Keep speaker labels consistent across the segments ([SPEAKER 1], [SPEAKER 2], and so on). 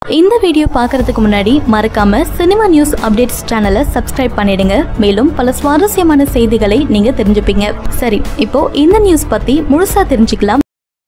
[SPEAKER 1] இந்த வீடியோ பார்க்கறதுக்கு முன்னாடி மறக்காம சினிமா நியூஸ் அப்டேட்ஸ் சேனலை சப்ஸ்கிரைப் பண்ணிடுங்க மேலும் பல சுவாரஸ்யமான செய்திகளை நீங்க தெரிஞ்சுப்பீங்க சரி இப்போ இந்த நியூஸ் பத்தி முழுசா தெரிஞ்சுக்கலாம்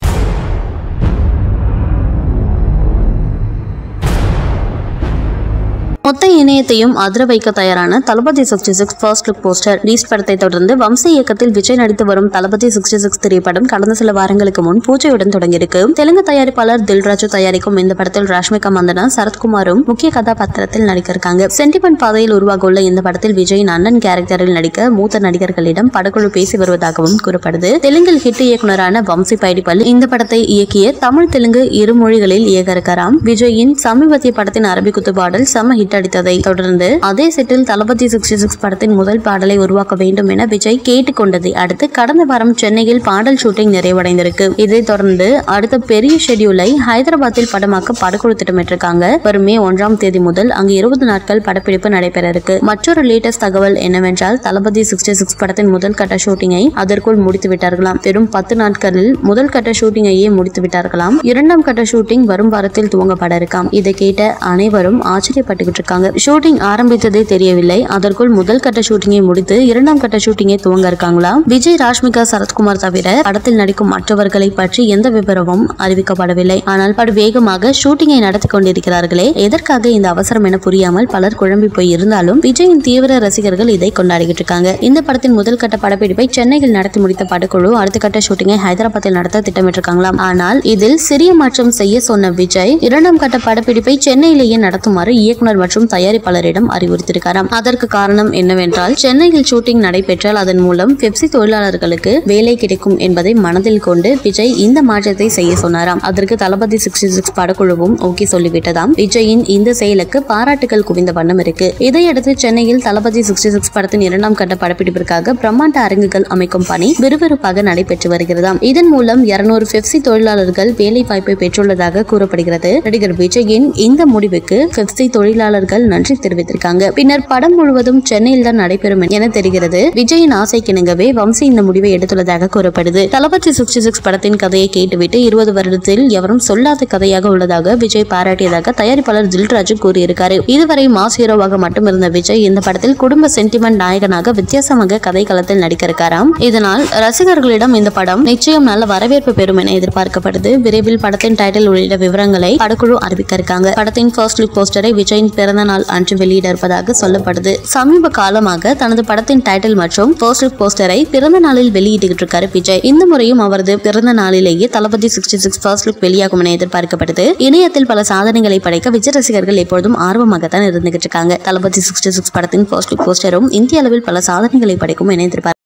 [SPEAKER 2] மொத்த இணையத்தையும் அதிர வைக்க தயாரான Thalapathy sixty six first look poster ரீஸ் படத்தை தொடர்ந்து வம்சி இயக்கத்தில் விஜய் நடித்து வரும் தளபதி சிக்ஸ்டி சிக்ஸ் திரைப்படம் கடந்த சில வாரங்களுக்கு முன் பூஜையுடன் தொடங்கியிருக்கு தெலுங்கு தயாரிப்பாளர் தில்ராஜு தயாரிக்கும் இந்த படத்தில் ராஷ்மிகா மந்தனா சரத்குமாரும் முக்கிய கதாபாத்திரத்தில் நடிக்க இருக்காங்க சென்டிமெண்ட் பாதையில் உருவாக உள்ள இந்த படத்தில் விஜயின் அண்ணன் கேரக்டரில் நடிக்க மூத்த நடிகர்களிடம் படக்குழு பேசி வருவதாகவும் கூறப்படுது தெலுங்கில் ஹிட் இயக்குனரான வம்சி பைடிப்பல் இந்த படத்தை இயக்கிய தமிழ் தெலுங்கு இரு மொழிகளில் இயக்க இருக்காராம் விஜயின் சமீபத்திய படத்தின் அரபி குத்து பாடல் செம ஹிட் அடித்ததை தொடர்ந்து அதே செட்டில் தளபதி சிக்ஸ்டி சிக்ஸ் படத்தின் முதல் பாடலை உருவாக்க வேண்டும் என விஜய் கேட்டுக்கொண்டதை அடுத்து கடந்த வாரம் சென்னையில் பாடல் ஷூட்டிங் நிறைவடைந்திருக்கு இதைத் தொடர்ந்து அடுத்த பெரிய ஷெட்யூலை ஹைதராபாத்தில் படமாக்க படக்குழு திட்டமிட்டிருக்காங்க வரும் மே ஒன்றாம் தேதி முதல் அங்கு இருபது நாட்கள் படப்பிடிப்பு நடைபெற இருக்கு மற்றொரு லேட்டஸ்ட் தகவல் என்னவென்றால் தளபதி சிக்ஸ்டி சிக்ஸ் படத்தின் முதல் கட்ட ஷூட்டிங்கை அதற்குள் முடித்து விட்டார்களாம் வெறும் பத்து நாட்களில் முதல் கட்ட ஷூட்டிங்கையே முடித்து விட்டார்களாம் இரண்டாம் கட்ட ஷூட்டிங் வரும் வாரத்தில் துவங்கப்பட இருக்காம் இதை கேட்ட அனைவரும் ஆச்சரியப்பட்டுக்கிட்டு இருக்காங்க ஷூட்டிங் ஆரம்பித்ததே தெரியவில்லை அதற்குள் முதல் கட்ட ஷூட்டிங்கை முடித்து இரண்டாம் கட்ட ஷூட்டிங்கை துவங்க இருக்காங்களா விஜய் ராஷ்மிகா சரத்குமார் தவிர படத்தில் நடிக்கும் மற்றவர்களை பற்றி எந்த விவரமும் அறிவிக்கப்படவில்லை ஆனால் படு வேகமாக ஷூட்டிங்கை நடத்தி கொண்டிருக்கிறார்களே எதற்காக இந்த அவசரம் என புரியாமல் பலர் குழம்பி போய் இருந்தாலும் விஜயின் தீவிர ரசிகர்கள் இதை கொண்டாடிக்கிட்டு இருக்காங்க இந்த படத்தின் முதல் கட்ட படப்பிடிப்பை சென்னையில் நடத்தி முடித்த படக்குழு அடுத்த கட்ட ஷூட்டிங்கை ஹைதராபாத்தில் நடத்த திட்டமிட்டிருக்காங்களாம் ஆனால் இதில் சிறிய மாற்றம் செய்ய சொன்ன விஜய் இரண்டாம் கட்ட படப்பிடிப்பை சென்னையிலேயே நடத்துமாறு இயக்குனர் மற்றும் தயாரிப்பாளரிடம் அறிவுறுத்தியிருக்காராம் அதற்கு காரணம் என்னவென்றால் சென்னையில் ஷூட்டிங் நடைபெற்றால் அதன் மூலம் பெப்சி தொழிலாளர்களுக்கு வேலை கிடைக்கும் என்பதை மனதில் கொண்டு விஜய் இந்த மாற்றத்தை செய்ய சொன்னாராம் அதற்கு தளபதி சிக்ஸ்டி சிக்ஸ் படக்குழுவும் ஓகே சொல்லிவிட்டதாம் விஜயின் இந்த செயலுக்கு பாராட்டுகள் குவிந்த வண்ணம் இருக்கு இதையடுத்து சென்னையில் தளபதி சிக்ஸ்டி சிக்ஸ் படத்தின் இரண்டாம் கட்ட படப்பிடிப்பிற்காக பிரம்மாண்ட அரங்குகள் அமைக்கும் பணி விறுவிறுப்பாக நடைபெற்று வருகிறதாம் இதன் மூலம் இருநூறு பெப்சி தொழிலாளர்கள் வேலை வாய்ப்பை பெற்றுள்ளதாக கூறப்படுகிறது நடிகர் விஜயின் இந்த முடிவுக்கு பெப்சி தொழிலாளர்கள் நன்றி தெரிவித்திருக்காங்க பின்னர் படம் முழுவதும் சென்னையில் தான் நடைபெறும் என தெரிகிறது விஜயின் ஆசைக்கிணங்கவே வம்சி இந்த முடிவை எடுத்துள்ளதாக கூறப்படுது தளபதி சிக்ஸ்டி சிக்ஸ் படத்தின் கதையை கேட்டுவிட்டு இருபது வருடத்தில் எவரும் சொல்லாத கதையாக உள்ளதாக விஜய் பாராட்டியதாக தயாரிப்பாளர் தில்ராஜு கூறியிருக்காரு இதுவரை மாஸ் ஹீரோவாக மட்டும் இருந்த விஜய் இந்த படத்தில் குடும்ப சென்டிமெண்ட் நாயகனாக வித்தியாசமாக கதை களத்தில் நடிக்க இருக்காராம் இதனால் ரசிகர்களிடம் இந்த படம் நிச்சயம் நல்ல வரவேற்பு பெறும் என எதிர்பார்க்கப்படுது விரைவில் படத்தின் டைட்டில் உள்ளிட்ட விவரங்களை படக்குழு அறிவிக்க இருக்காங்க படத்தின் ஃபர்ஸ்ட் லுக் போஸ்டரை விஜயின் பிறந்த நாள் அன்று வெளியிட இருப்பதாக சொல்லப்படுது சமீப காலமாக தனது படத்தின் டைட்டில் மற்றும் ஃபர்ஸ்ட் லுக் போஸ்டரை பிறந்த நாளில் வெளியிட்டுகிட்டு இருக்காரு விஜய் இந்த முறையும் அவரது பிறந்த நாளிலேயே Thalapathy sixty six first look வெளியாகும் என எதிர்பார்க்கப்படுது இணையத்தில் பல சாதனைகளை படைக்க விஜய் ரசிகர்கள் எப்பொழுதும் ஆர்வமாகத்தான் இருந்துகிட்டு இருக்காங்க தளபதி சிக்ஸ்டி சிக்ஸ் படத்தின் ஃபர்ஸ்ட் லுக் போஸ்டரும் இந்திய அளவில் பல சாதனைகளை படைக்கும் என எதிர்பார்க்க